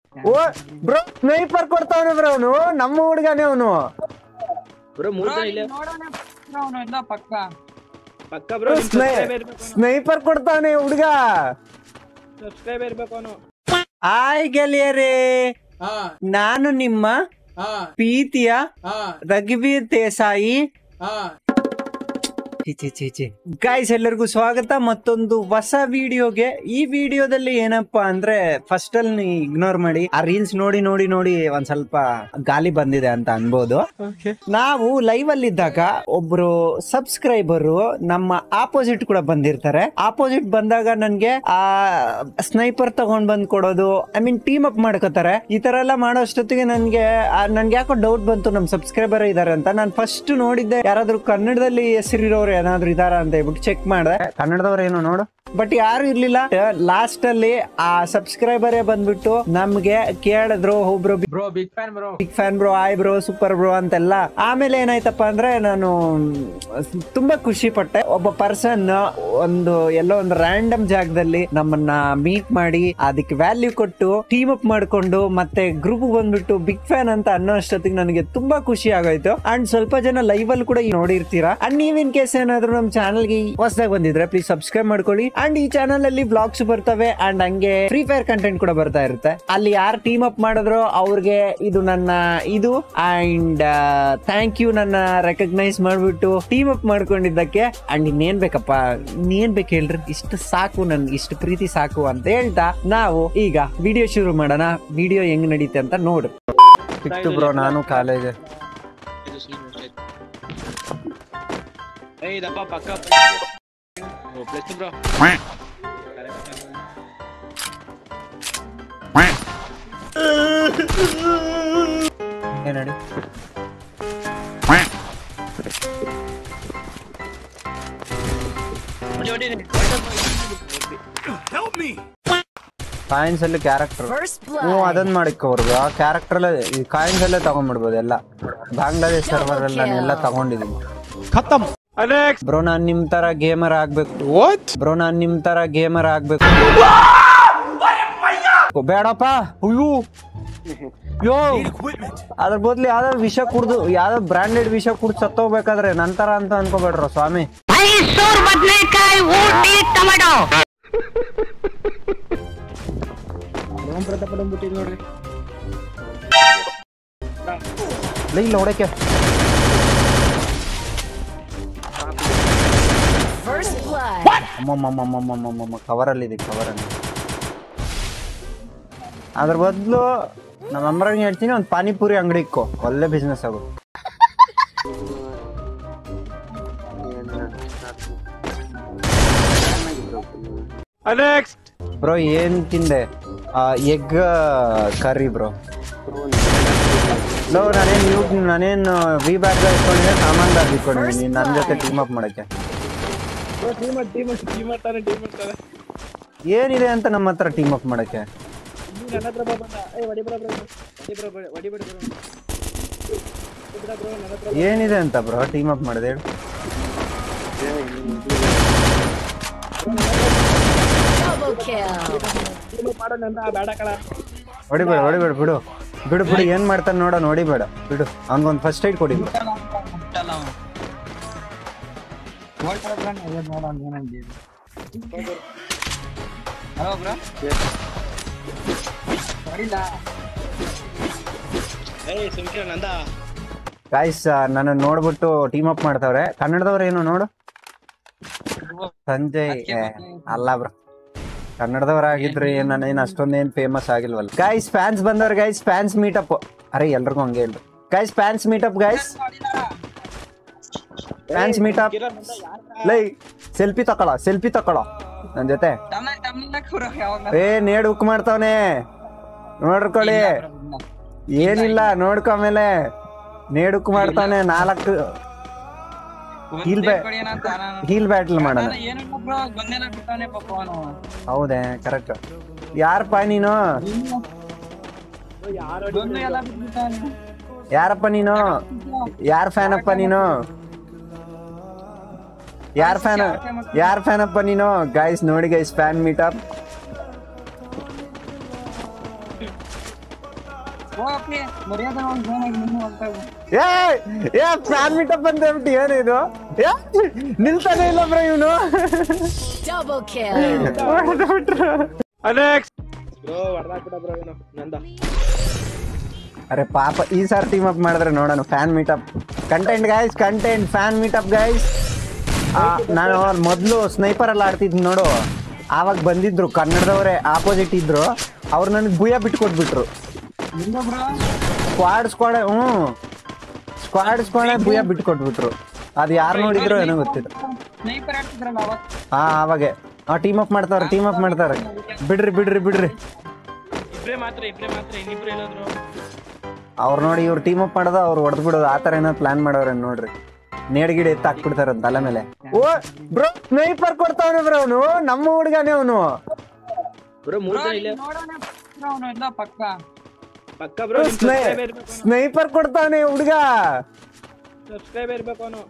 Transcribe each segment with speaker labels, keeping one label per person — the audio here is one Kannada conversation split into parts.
Speaker 1: ಓ ಬ್ರೋ ಸ್ನೈಪರ್ ಕೊಡ್ತಾವನೆ ಬ್ರೋ ಅವನು ನಮ್ಮ ಹುಡುಗನೇ ಅವನು
Speaker 2: ಬ್ರೋ ಮೂರ್ ಜನ ಇಲ್ಲೇ
Speaker 3: ನೋಡೋಣ ಅವನು ಇಲ್ಲ ಪಕ್ಕ
Speaker 2: ಪಕ್ಕ ಬ್ರೋ ಸಬ್ಸ್ಕ್ರೈಬರ್ ಇರ್ಬೇಕು
Speaker 1: ಸ್ನೈಪರ್ ಕೊಡ್ತಾವನೆ ಹುಡುಗ
Speaker 2: ಸಬ್ಸ್ಕ್ರೈಬರ್ ಇರ್ಬೇಕು ಅವನು
Speaker 1: ಹಾಯ್ ಗೆಳೆಯರೇ
Speaker 4: ಹಾ
Speaker 1: ನಾನು ನಿಮ್ಮ
Speaker 4: ಹಾ
Speaker 1: ಪ್ರೀತಿಯ
Speaker 4: ಹಾ
Speaker 1: ರಘುವೀರ್ ದೇಸಾಯಿ
Speaker 4: ಹಾ
Speaker 1: ಗಾಯ್ಸ್ ಎಲ್ಲರಿಗೂ ಸ್ವಾಗತ ಮತ್ತೊಂದು ಹೊಸ ವಿಡಿಯೋಗೆ ಈ ವಿಡಿಯೋದಲ್ಲಿ ಏನಪ್ಪಾ ಅಂದ್ರೆ ಫಸ್ಟ್ ಅಲ್ಲಿ ಇಗ್ನೋರ್ ಮಾಡಿ ಆ ರೀಲ್ಸ್ ನೋಡಿ ನೋಡಿ ನೋಡಿ ಒಂದ್ ಸ್ವಲ್ಪ ಗಾಲಿ ಬಂದಿದೆ ಅಂತ ಅನ್ಬೋದು ನಾವು ಲೈವ್ ಅಲ್ಲಿ ಇದ್ದಾಗ ಒಬ್ರು ಸಬ್ಸ್ಕ್ರೈಬರ್ ನಮ್ಮ ಆಪೋಸಿಟ್ ಕೂಡ ಬಂದಿರ್ತಾರೆ ಆಪೋಸಿಟ್ ಬಂದಾಗ ನನ್ಗೆ ಆ ಸ್ನೈಪರ್ ತಗೊಂಡ್ ಬಂದ್ ಕೊಡೋದು ಐ ಮೀನ್ ಟೀಮ್ ಅಪ್ ಮಾಡ್ಕೋತಾರೆ ಈ ತರ ಎಲ್ಲ ಮಾಡೋ ಅಷ್ಟೊತ್ತಿಗೆ ನನ್ಗೆ ಆ, ನನ್ಗೆ ಯಾಕೋ ಡೌಟ್ ಬಂತು ನಮ್ ಸಬ್ಸ್ಕ್ರೈಬರ್ ಇದಾರೆ ಅಂತ ನಾನು ಫಸ್ಟ್ ನೋಡಿದ್ದೆ ಯಾರಾದ್ರೂ ಕನ್ನಡದಲ್ಲಿ ಹೆಸರಿರೋರು ಏನಾದ್ರು ಇದಾರ ಅಂತ ಹೇಳ್ಬಿಟ್ಟು ಚೆಕ್ ಮಾಡಿದೆ ಕನ್ನಡದವ್ರು ಏನು ನೋಡು ಬಟ್ ಯಾರು ಇರ್ಲಿಲ್ಲ ಲಾಸ್ಟ್ ಅಲ್ಲಿ ಆ ಸಬ್ಸ್ಕ್ರೈಬರೇ ಬಂದ್ಬಿಟ್ಟು ನಮ್ಗೆ ಕೇಳಿದ್ರು ಒಬ್ರು
Speaker 4: bro big fan bro
Speaker 1: big fan bro ಆಯ್ ಬ್ರೋ ಸೂಪರ್ ಬ್ರೋ ಅಂತೆಲ್ಲ ಆಮೇಲೆ ಏನಾಯ್ತಪ್ಪ ಅಂದ್ರೆ ನಾನು ತುಂಬಾ ಖುಷಿ ಪಟ್ಟೆ ಒಬ್ಬ ಪರ್ಸನ್ ಒಂದು ಎಲ್ಲೋ ಒಂದು ರ್ಯಾಂಡಮ್ ಜಾಗದಲ್ಲಿ ನಮ್ಮನ್ನ ಮೀಟ್ ಮಾಡಿ ಅದಕ್ಕೆ ವ್ಯಾಲ್ಯೂ ಕೊಟ್ಟು ಟೀಮ್ ಅಪ್ ಮಾಡ್ಕೊಂಡು ಮತ್ತೆ ಗ್ರೂಪ್ ಬಂದ್ಬಿಟ್ಟು ಬಿಗ್ ಫ್ಯಾನ್ ಅಂತ ಅನ್ನೋ ಅಷ್ಟೊತ್ತಿಗೆ ನನಗೆ ತುಂಬಾ ಖುಷಿ ಆಗೋಯ್ತು ಅಂಡ್ ಸ್ವಲ್ಪ ಜನ ಲೈವ್ ಅಲ್ಲಿ ಕೂಡ ನೋಡಿರ್ತೀರಾ ಅಂಡ್ ನೀವ್ ಇನ್ ಕೇಸ್ ಏನಾದ್ರು ನಮ್ಮ ಚಾನಲ್ ಗೆ ಹೊಸದಾಗಿ ಬಂದಿದ್ರೆ ಪ್ಲೀಸ್ ಸಬ್ಸ್ಕ್ರೈಬ್ ಮಾಡ್ಕೊಳ್ಳಿ ಅಂಡ್ ಈ ಚಾನಲ್ ಅಲ್ಲಿ ಬ್ಲಾಗ್ಸ್ ಬರ್ತವೆ ಅಂಡ್ ಹಂಗೆ ಫ್ರೀ ಫೈರ್ ಕಂಟೆಂಟ್ ಕೂಡ ಬರ್ತಾ ಇರುತ್ತೆ ಅಲ್ಲಿ ಯಾರು ಟೀಮ್ ಅಪ್ ಮಾಡಿದ್ರು ಅವ್ರಿಗೆ ಇದು ನನ್ನ ಇದು ಅಂಡ್ ಥ್ಯಾಂಕ್ ಯು ನನ್ನ ರೆಕಗ್ನೈಸ್ ಮಾಡ್ಬಿಟ್ಟು ಟೀಮ್ ಅಪ್ ಮಾಡ್ಕೊಂಡಿದ್ದಕ್ಕೆ ಅಂಡ್ ಇನ್ನೇನ್ ಬೇಕಪ್ಪ ಇನ್ನೇನ್ ಬೇಕು ಹೇಳ್ರಿ ಇಷ್ಟು ಸಾಕು ನನ್ ಇಷ್ಟು ಪ್ರೀತಿ ಸಾಕು ಅಂತ ಹೇಳ್ತಾ ನಾವು ಈಗ ವಿಡಿಯೋ ಶುರು ಮಾಡೋಣ ವಿಡಿಯೋ ಹೆಂಗ್ ನಡೀತೆ ಅಂತ ನೋಡು ಸಿಕ್ತು ಬ್ರೋ ನಾನು ಕಾಲೇಜ್
Speaker 2: ಇದು ಸುಮ್ಮನೆ ಏಯ್ ಇದಪ್ಪ ಪಕ್ಕ ಪ್ಲಸ್ ಬ್ರೋ
Speaker 1: ಏನ್ ನಡಿ
Speaker 2: ಹೊಡಿ ಹೊಡಿ
Speaker 1: ಕಾಯಿನ್ಸ್ ಅಲ್ಲಿ ಕ್ಯಾರೆಕ್ಟರ್ ಹ್ಞೂ ಅದನ್ನ ಮಾಡಿಕೋರ್ಗು ಆ ಕ್ಯಾರೆಕ್ಟರ್ ಅಲ್ಲೇ ಈ ಕಾಯಿನ್ಸ್ ಅಲ್ಲೇ ತಗೊಂಡ್ಬಿಡ್ಬೋದು ಎಲ್ಲ ಬಾಂಗ್ಲಾದೇಶ್ ಸರ್ವರ್ ಅಲ್ಲಿ ನಾನು ಎಲ್ಲ ತಗೊಂಡಿದ್ದೀನಿ ಬ್ರೋ ನಾನ್ ನಿಮ್ ತರ ಗೇಮರ್ ಆಗ್ಬೇಕು ಬ್ರೋ ನಾನ್ ನಿಮ್ ತರ ಗೇಮರ್ ಆಗ್ಬೇಕು ಬೇಡಪ್ಪ ಅಯ್ಯೋ ಯೋ ಅದ್ರ ಬದ್ಲು ಯಾವ್ದಾದ್ರು ವಿಷ ಕುಡ್ದು ಯಾವ್ದಾದ್ರು ಬ್ರಾಂಡೆಡ್ ವಿಷ ಕುಡ್ದು ಸತ್ತೋಗ್ಬೇಕಾದ್ರೆ ನಂತರ ಅಂತ ಅನ್ಕೋಬೇಡ್ರ ಸ್ವಾಮಿ
Speaker 5: ಮೈಸೂರು ಬದನೆಕಾಯಿ ಊಟಿ ಟೊಮೆಟೊ
Speaker 2: ಓಂ ಪ್ರತಾಪ್ ಬಂದ್ಬಿಟ್ಟಿದ್ ನೋಡ್ರಿ
Speaker 1: ಇಲ್ಲ ಇಲ್ಲ ಹೊಡಕ್ಕೆ ಅಮ್ಮಮ್ಮಮ್ಮಮ್ಮಮ್ಮಮ್ಮಮ್ಮ ಕವರಲ್ಲಿದೆ ಕವರಲ್ಲಿ ಅದ್ರ ಬದಲು ನಮ್ಮ ಅಮ್ಮರಂಗೆ ಹೇಳ್ತೀನಿ ಒಂದು ಪಾನಿಪುರಿ ಅಂಗಡಿ ಇಕ್ಕೋ ಒಳ್ಳೆ ಬಿಸ್ನೆಸ್ ಆಗು ಬ್ರೋ ಏನ್ ತಿಂದೆ ಎಗ್ ಕರ್ರಿ ಬ್ರೋ ಲೋ ನಾನೇನು ಯೂ ನಾನೇನು ವಿ ಬ್ಯಾಗ್ ಇಟ್ಕೊಂಡಿದ್ದೆ ಸಾಮಾನ್ ಬ್ಯಾಗ್ ಇಟ್ಕೊಂಡಿದ್ದೀನಿ ನನ್ನ ಜೊತೆ ಟೀಮ್ ಅಪ್ ಮಾಡಕ್ಕೆ
Speaker 2: ಟೀಮ್ ಟೀಮ್ ಟೀಮ್ ಮಾಡ್ತಾರೆ ಟೀಮ್ ಮಾಡ್ತಾರೆ
Speaker 1: ಏನಿದೆ ಅಂತ ನಮ್ಮ ಹತ್ರ ಟೀಮ್ ಅಪ್ ಮಾಡಕ್ಕೆ
Speaker 2: ನೀನ್ ನನ್ನ ಹತ್ರ ಬಾ ಬಂದ ಏಯ್ ಹೊಡಿ ಬ್ರೋ ಬ್ರೋ ಹೊಡಿ ಬ್ರೋ ಹೊಡಿ ಬಿಡಿ ಬ್ರೋ ಬಿಡ ಬ್ರೋ ನನ್ನ ಹತ್ರ
Speaker 1: ಏನಿದೆ ಅಂತ ಬ್ರೋ ಟೀಮ್ ಅಪ್ ಮಾಡಿದೆ ಹೇಳು
Speaker 2: ಟೀಮ್ ಮಾಡೋಣ ಅಂತ ಬೇಡ ಕಳ
Speaker 1: ಹೊಡಿಬೇಡ ಹೊಡಿಬೇಡ ಬಿಡು ಬಿಡು ಬಿಡು ಏನ್ ಮಾಡ್ತಾನೆ ನೋಡೋಣ ಹೊಡಿಬೇಡ ಬಿಡು ಹಂಗೊಂದು ಫಸ್ಟ್ ಏಡ್ ಕೊಡಿ bro.
Speaker 3: ಮುಟ್ಟಲ್ಲ ಅವನು ನೋಡೋಣ ಏನಂಗೆ ಹಲೋ ಬ್ರೋ ಹೊಡಿಲ್ಲ
Speaker 2: ಏಯ್ ಸುಮ್ಕಿರ ನಂದ
Speaker 1: ಗಾಯ್ಸ್ ನನ್ನ ನೋಡ್ಬಿಟ್ಟು ಟೀಮ್ ಅಪ್ ಮಾಡ್ತಾವ್ರೆ ಕನ್ನಡದವ್ರು ಏನು ನೋಡು ಸಂಜಯ್ ಏ, ಅಲ್ಲ ಬ್ರೋ ಕನ್ನಡದವರಾಗಿದ್ರೆ ಏನ್ ನಾನೇನ್ ಅಷ್ಟೊಂದೇನ್ ಫೇಮಸ್ ಆಗಿಲ್ವಲ್ಲ ಗೈಸ್ ಫ್ಯಾನ್ಸ್ ಬಂದವ್ರ ಗೈಸ್ ಫ್ಯಾನ್ಸ್ ಮೀಟಪ್ ಅರೆ ಎಲ್ರಿಗೂ ಹಂಗೆ ಹೇಳ್ರಿ guys fans meetup guys fans meetup ಲೈ ಸೆಲ್ಫಿ ತಕೊಳ ಸೆಲ್ಫಿ ತಕೊಳ ನನ್ ಜೊತೆ
Speaker 3: ತಮ್ಮ ತಮ್ಮ ಬ್ರೋ ಯಾವಾಗ
Speaker 1: ಏ ನೇಡ್ ಉಕ್ ಮಾಡ್ತಾವನೆ ನೋಡ್ಕೊಳ್ಳಿ ಏನಿಲ್ಲ ನೋಡ್ಕೊ ಆಮೇಲೆ ನೇಡುಕ್ ಮಾಡ್ತಾನೆ ನಾಲ್ಕು Heel ba- ಹೀಲ್ ಬ್ಯಾಟ್ಲ್ ಮಾಡೋಣ
Speaker 3: ಏನಿಲ್ಲ ಬ್ರೋ ಗೊಂದೆಲ್ಲ ಬಿಟ್ಟಾನೆ ಪಾಪ ಅವನು
Speaker 1: ಹೌದೇ ಕರೆಕ್ಟ್ ಯಾರಪ್ಪ ನೀನು
Speaker 3: ಗೊಂದು ಎಲ್ಲ ಬಿಟ್ಬಿಟ್ಟಾನೆ
Speaker 1: ಯಾರಪ್ಪ ನೀನು ಯಾರ್ ಫ್ಯಾನ್ ಅಪ್ಪ ನೀನು ಯಾರ್ ಫ್ಯಾನ್ ಯಾರ್ ಫ್ಯಾನ್ ಅಪ್ಪ ನೀನು ಗೈಸ್ ನೋಡಿ ಗೈಸ್ ಫ್ಯಾನ್ ಮೀಟಪ್
Speaker 3: ಓಕೆ ಮರ್ಯಾದೆ ಒಂದು ಜೋನ್ ಆಗಿ ನೀನು ಹೋಗ್ತಾ ಇರು.
Speaker 1: ಏ ಏ ಫ್ಯಾನ್ ಮೀಟಪ್ ಅಂತ ಹೇಳ್ಬಿಟ್ಟು ಏನಿದು ಏ ನಿಲ್ತಾನೆ ಇಲ್ಲ ಬ್ರೋ ಇವನು
Speaker 4: Double kill.
Speaker 2: ಬ್ರೋ ಹೊಡೆದಾಕ್ಬಿಡ ಬ್ರೋ ಏನು ನಂದ
Speaker 1: ಅರೆ ಪಾಪ ಈ ಸಾರಿ ಟೀಮ್ ಅಪ್ ಮಾಡಿದ್ರೆ ನೋಡೋಣ fan meetup content guys content fan meetup guys ನಾನು ಮೊದಲು ಸ್ನೈಪರ್ ಅಲ್ಲಿ ಆಡ್ತಿದ್ದೆ ನೋಡು ಆವಾಗ ಬಂದಿದ್ರು ಕನ್ನಡದವರೇ ಆಪೋಸಿಟ್ ಇದ್ರು ಅವ್ರು ನನಗೆ ಭೂಯ ಬಿಟ್ಕೊಟ್ಬಿಟ್ರು
Speaker 3: ನಿಂದ ಬ್ರೋ
Speaker 1: ಸ್ಕ್ವಾಡ್ ಸ್ಕ್ವಾಡ್ ಹ್ಞೂ ಸ್ಕ್ವಾಡ್ ಸ್ಕ್ವಾಡ್ ಭೂಯ ಬಿಟ್ಕೊಟ್ಬಿಟ್ರು ಅದು ಯಾರು ನೋಡಿದ್ರು ಏನೋ ಗೊತ್ತಿಲ್ಲ
Speaker 3: ಸ್ನೈಪರ್ ಆಡ್ತಿದ್ರಲ್ಲ ಅವಾಗ
Speaker 1: ಹಾ ಅವಾಗೆ ಹಾ ಟೀಮ್ ಅಪ್ ಮಾಡ್ತಾವ್ರೆ ಟೀಮ್ ಅಪ್ ಮಾಡ್ತಾರೆ ಬಿಡ್ರಿ ಬಿಡ್ರಿ ಬಿಡ್ರಿ
Speaker 2: ಇಬ್ರೇ ಮಾತ್ರ ಇಬ್ರೇ ಮಾತ್ರ ಇನ್ನಿಬ್ರು ಏನಾದ್ರು
Speaker 1: ಅವ್ರು ನೋಡಿ ಇವ್ರು ಟೀಮ್ ಅಪ್ ಮಾಡೋದು ಅವ್ರು ಹೊಡೆದ್ ಬಿಡೋದು ಆ ಥರ ಏನೋ ಪ್ಲಾನ್ ಮಾಡೋರೆ ನೋಡ್ರಿ ನೇಡ್ಗಿಡ ಎತ್ತ ಹಾಕ್ಬಿಡ್ತಾರ ತಲೆ ಮೇಲೆ ಓ ಬ್ರೋ ಸ್ನೈಪರ್ ಕೊಡ್ತಾವನೆ ಬ್ರೋ ಅವನು ನಮ್ಮ ಹುಡುಗನೇ ಅವನು
Speaker 2: ಬ್ರೋ ಮೂರ್ ಜನ ಇಲ್ಲೇ
Speaker 3: ನೋಡೋಣ ಅವನು ಎಲ್ಲ ಪಕ್ಕ
Speaker 2: ಪಕ್ಕ ಬ್ರೋ ಸಬ್ಸ್ಕ್ರೈಬರ್ ಇರ್ಬೇಕು
Speaker 1: ಸ್ನೈಪರ್ ಕೊಡ್ತಾವನೆ ಹುಡುಗ
Speaker 2: ಸಬ್ಸ್ಕ್ರೈಬರ್ ಇರ್ಬೇಕು ಅವನು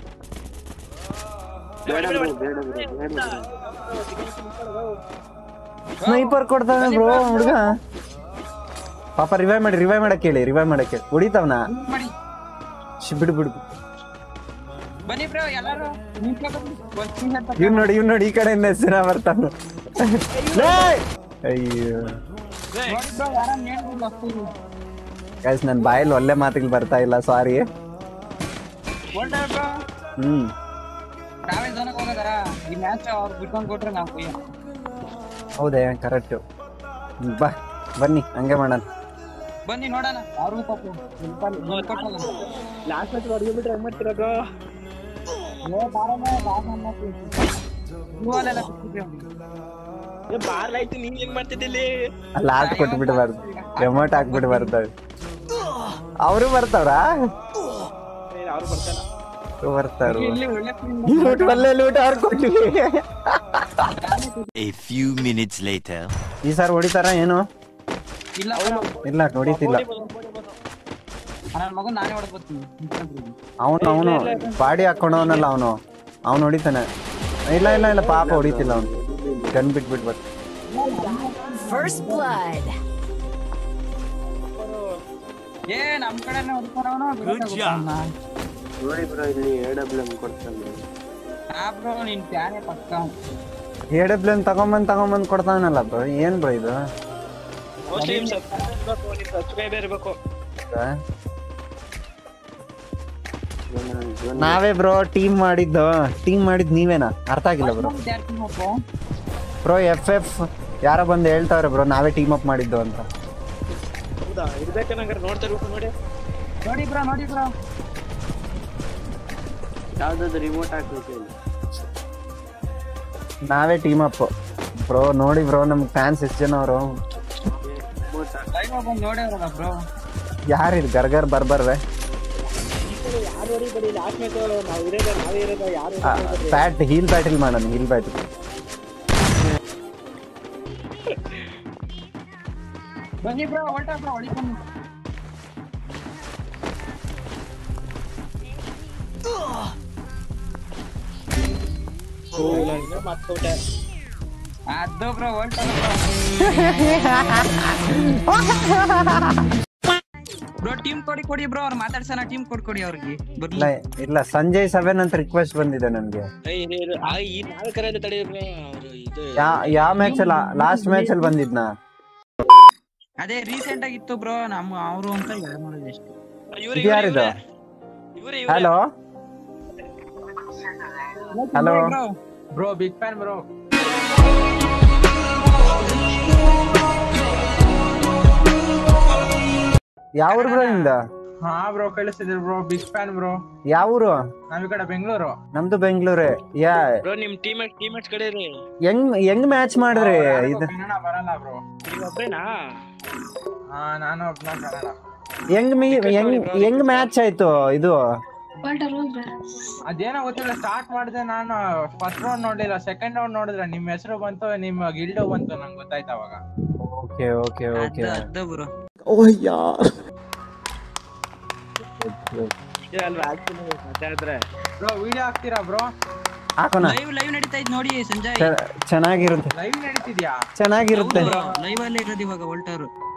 Speaker 1: ಸ್ನೈಪರ್ ಕೊಡ್ತಾವನೆ ಬ್ರೋ ಹುಡುಗ ಪಾಪ ರಿವೈವ್ ಮಾಡಿ ರಿವೈವ್ ಮಾಡಕ್ ಹೇಳಿ ರಿವೈವ್ ಮಾಡಕ್ ಹೇಳಿ ಹೊಡಿತಾವ್ನ
Speaker 3: ಮಾಡಿ
Speaker 1: ಶ್, ಬಿಡು ಬಿಡು
Speaker 3: ಬನ್ನಿ ಬ್ರೋ ಎಲ್ಲರೂ ನಿಂತ್ಕೊಬನ್ನಿ. ಒಂದ್ screen shot ತಗೊಂಡು.
Speaker 1: ಇವ್ ನೋಡಿ ಇವ್ ನೋಡಿ ಈ ಕಡೆಯಿಂದ ಹೆಸರ ಬರ್ತಾನ ಅಯ್ಯೋ
Speaker 3: ನೋಡಿ ಬ್ರೋ ಯಾರೋ ನೇಣ್ಬಿಡ್ಲು ಅಷ್ಟು.
Speaker 1: ಗೈಸ್ ನನ್ ಬಾಯಲ್ಲಿ ಒಳ್ಳೆ ಮಾತಿಗೆ ಬರ್ತಾ ಇಲ್ಲ ಸಾರಿ
Speaker 3: ಹೊರ್ಟೋರು ಬ್ರೋ
Speaker 1: ಹ್ಮ್
Speaker 3: ನಾವೇ ಜನಕ್ಕೆ ಹೋಗೋದಾರ ಈ ಮ್ಯಾಚ್ ಅವ್ರು ಬಿಟ್ಕೊಂಡ್ ಕೊಟ್ರೆ ನಾವು ಕೊಯ್ಯ
Speaker 1: ಹೌದೇ ಕರೆಕ್ಟ್ ಬಾ ಬನ್ನಿ ಹಂಗೆ ಮಾಡೋಣ
Speaker 3: ಬನ್ನಿ ನೋಡೋಣ ಅವ್ರಿಗೂ ಪಾಪ ದುಡ್ಡು ಕೊಟ್ಟಲ್ಲ
Speaker 2: ಲಾಸ್ಟ್ ಮ್ಯಾಚ್ ಹೊಡೆದ್ಬಿಟ್ರೆ ಹೆಂಗ್ ಮಾಡ್ತೀರಾ ಬ್ರೋ
Speaker 3: ಏ ಬಾರಮ್ಮ ಬಾರ ಹೂವಲ್ಲೆಲ್ಲ ಬಿಟ್ಟಿದ್ವಿ ಅವ್ನಿಗೆ.
Speaker 2: ಏ ಬಾರ್ ಆಯ್ತು ನೀನ್ ಏನ್ ಮಾಡ್ತಿದ್ದಿಲ್ಲಿ
Speaker 1: ಅಲ್ಲಿ ಆಟ ಕೊಟ್ಬಿಡ್ಬಾರ್ದು ಎಮೌಂಟ್ ಹಾಕ್ಬಿಡ್ಬಾರ್ದು ಅವರು ಬರ್ತಾವ್ರಾ
Speaker 2: ಅವ್ರು ಬರ್ತಾರ
Speaker 1: ಅವ್ರು ಬರ್ತಾರು
Speaker 3: ಇಲ್ಲಿ ಒಳ್ಳೆ film
Speaker 1: ಈ ಲೂಟ್ ಒಳ್ಳೆ ಲೂಟ್ ಅವ್ರು ಕೊಟ್ಟಿವಿ
Speaker 6: A few minutes later.
Speaker 1: ಈ ಸಾರ್ ಹೊಡಿತಾರ ಏನು
Speaker 3: ಇಲ್ಲ bro.
Speaker 1: ಇಲ್ಲ ಹೊಡಿತಿಲ್ಲ
Speaker 3: ನನ್ನ ಮಗನ್ ನಾನೇ ಹೊಡೆದ್ ಬರ್ತೀನಿ
Speaker 1: ಅವನು ಅವನು ಬಾಡಿ ಹಾಕೊಂಡವನಲ್ಲ ಅವನು ಅವನು ಹೊಡಿತಾನೆ ಇಲ್ಲ ಇಲ್ಲ ಇಲ್ಲ ಪಾಪ ಹೊಡಿತಿಲ್ಲ ಅವನು ಗನ್ ಬಿಟ್ಬಿಟ್ಟು ಬರ್ತ
Speaker 4: First blood.
Speaker 3: ಏ ನಮ್ ಕಡೆನೇ ಹೊಡ್ತಾರ ಅವನು
Speaker 7: ನೋಡಿ ಬ್ರೋ ಇಲ್ಲಿ ಎ ಡಬ್ಲ್ಯೂ ಎಂ ಕೊಡ್ತಾನೆ
Speaker 3: ಹಾ ಬ್ರೋ ನಿನ್ ಪ್ಯಾನೆ ಪಕ್ಕ
Speaker 1: ಎ ಡಬ್ಲ್ಯೂ ಎನ್ ತಗೊಂಬಂದ್ ತಗೊಂಬಂದ್ ಕೊಡ್ತಾನಲ್ಲ ಬ್ರೋ ಏನ್ ಬ್ರೋ ಇದು
Speaker 2: ಮೋಸ್ಟ್ಲಿ ಸಬ್ಸ್ಕ್ರೈಬರ್ ಇರ್ಬೇಕು
Speaker 1: ನಾವೇ ಬ್ರೋ ಟೀಮ್ ಮಾಡಿದ್ದು ಟೀಮ್ ಮಾಡಿದ್ ನೀವೇನಾ ಅರ್ಥ ಆಗಿಲ್ಲ ಬ್ರೋ ಬ್ರೋ ಎಫ್ ಎಫ್ ಯಾರೋ ಬಂದು ಹೇಳ್ತಾವ್ರೆ ಬ್ರೋ ನಾವೇ ಟೀಮ್ ಅಪ್ ಮಾಡಿದ್ದು ಅಂತ
Speaker 2: ಹೌದಾ ಇರ್ಬೇಕೇನಂಗಾರೆ ನೋಡ್ತಾ ಇರ್ಬೇಕು ನೋಡಿ
Speaker 3: ನೋಡಿ ಬ್ರೋ ನೋಡಿ ಬ್ರೋ
Speaker 7: ಯಾವ್ದಾದ್ರು ರಿಮೋಟ್ ಹಾಕ್ಲಿಕ್ಕೆ ಹೇಳಿ
Speaker 1: ನಾವೇ ಟೀಮ್ ಅಪ್ ಬ್ರೋ ನೋಡಿ ಬ್ರೋ ನಮ್ ಫ್ಯಾನ್ಸ್ ಎಷ್ಟು ಜನ ಅವರು
Speaker 7: ರಿಮೋಟ್ ಹಾಕಿ
Speaker 3: ಲೈವ್ ಬಂದು ನೋಡ್ಯಾರಲ್ಲ ಬ್ರೋ
Speaker 1: ಯಾರಿದ್ ಗರ್ಗರ್ ಬರ್ಬರ್ರೆ
Speaker 2: ಯಾರು ಹೊಡಿಬೇಡಿ ಲಾಸ್ಟ್ ಮ್ಯಾಚ್ ನಾವು ಇರೋದ ನಾವೇ ಇರೋದ ಯಾರು
Speaker 1: ಬ್ಯಾಟ್ ಹೀಲ್ ಬ್ಯಾಟಿಲ್ ಮಾಡೋಣ ಹೀಲ್ ಬ್ಯಾಟ್
Speaker 3: ಬನ್ನಿ ಬ್ರೋ ಹೊಲ್ಟ ಬ್ರೋ ಹೊಡಿ ಬನ್ನಿ
Speaker 2: ಮತ್ತೊಟ್ಟೆ
Speaker 3: ಅದು ಬ್ರೋ ಹೊಲ್ಟ ಬ್ರೋ ಟೀಮ್ ಕೊಡಿ ಕೊಡಿ ಬ್ರೋ ಅವ್ರು ಮಾತಾಡ್ಸೋಣ ಟೀಮ್ ಕೊಡಿ ಕೊಡಿ ಅವ್ರಿಗೆ ಬರ್ಲಿ
Speaker 1: ಇಲ್ಲ ಇಲ್ಲ ಸಂಜಯ್ ಸೆವೆನ್ ಅಂತ ರಿಕ್ವೆಸ್ಟ್ ಬಂದಿದೆ ನನ್ಗೆ
Speaker 2: ಏಯ್ ಇರು, ಇರು. ಆ, ಈ ನಾಲ್ಕು ಕರೆಯಿಂದ ತಡೀರಿ ಅವರು ಇದು
Speaker 1: ಯಾ ಯಾವ ಮ್ಯಾಚ್ ಅಲ್ಲಿ ಲಾಸ್ಟ್ ಮ್ಯಾಚ್ ಅಲ್ಲಿ ಬಂದಿದ್ನಾ
Speaker 3: ಅದೇ ರೀಸೆಂಟ್ ಆಗಿತ್ತು ಬ್ರೋ ನಮ್ಮ ಅವರು ಅಂತ ಯಾರು ಮಾಡೋದು ಎಷ್ಟು
Speaker 2: ಇವ್ರು
Speaker 1: ಇದು ಯಾರಿದು
Speaker 2: ಇವ್ರೆ
Speaker 1: hello hello
Speaker 3: bro big fan bro
Speaker 1: ಯಾವ ಊರು ಬ್ರೋ ನಿಮ್ದ
Speaker 8: ಹಾ ಬ್ರೋ ಕಳಿಸಿದ್ರು ಬ್ರೋ ಬಿಗ್ ಫ್ಯಾನ್ ಬ್ರೋ
Speaker 1: ಯಾವ ಊರು
Speaker 8: ನಾವ್ ಈ ಕಡೆ ಬೆಂಗಳೂರು
Speaker 1: ನಮ್ದು ಬೆಂಗಳೂರೇ ಯಾ
Speaker 2: ಬ್ರೋ ನಿಮ್ ಟೀಮ್ ಟೀಮೇಟ್ಸ್ ಕಡೆ ರೀ
Speaker 1: ಹೆಂಗ್ ಹೆಂಗ್ ಮ್ಯಾಚ್ ಮಾಡಿದ್ರಿ ಇದು
Speaker 8: ಕನ್ನಡ ಬರಲ್ಲ ಬ್ರೋ
Speaker 2: ನೀವು ಒಬ್ರೇನಾ
Speaker 8: ಹಾ ನಾನು ಒಬ್ನ ಕನ್ನಡ
Speaker 1: ಹೆಂಗ್ ಮೀ ಹೆಂಗ್ ಹೆಂಗ್ ಮ್ಯಾಚ್ ಆಯ್ತು ಇದು
Speaker 8: ಅದೇನೋ ಗೊತ್ತಿಲ್ಲ ಸ್ಟಾರ್ಟ್ ಮಾಡಿದೆ ನಾನು ಫಸ್ಟ್ ರೌಂಡ್ ನೋಡ್ಲಿಲ್ಲ ಸೆಕೆಂಡ್ ರೌಂಡ್ ನೋಡಿದ್ರೆ ನಿಮ್ ಹೆಸರು ಬಂತು ನಿಮ್ ಗಿಲ್ಡು ಬಂತು ನಂಗೆ ಗೊತ್ತಾಯ್ತು ಅವಾಗ
Speaker 1: ಓಕೆ ಓಕೆ ಓಕೆ
Speaker 3: ಅದ ಬ್ರೋ
Speaker 2: ಇದೆ ಅಲ್ವಾ ಆಗ್ತೀನಿ ಮಾತಾಡಿದ್ರೆ
Speaker 8: ಬ್ರೋ ವಿಡಿಯೋ ಹಾಕ್ತೀರಾ ಬ್ರೋ
Speaker 1: ಹಾಕೋಣ
Speaker 3: ಲೈವ್ ಲೈವ್ ನಡೀತಾ ಇದ್ ನೋಡಿ ಸಂಜಯ್
Speaker 1: ಚೆ- ಚೆನ್ನಾಗಿರುತ್ತೆ
Speaker 8: ಲೈವ್ ನಡೀತಿದ್ಯಾ
Speaker 1: ಚೆನ್ನಾಗಿರುತ್ತೆ
Speaker 3: ಲೈವ್ ಅಲ್ಲೇ ಇರೋದು ಇವಾಗ ಹೊಲ್ಟರು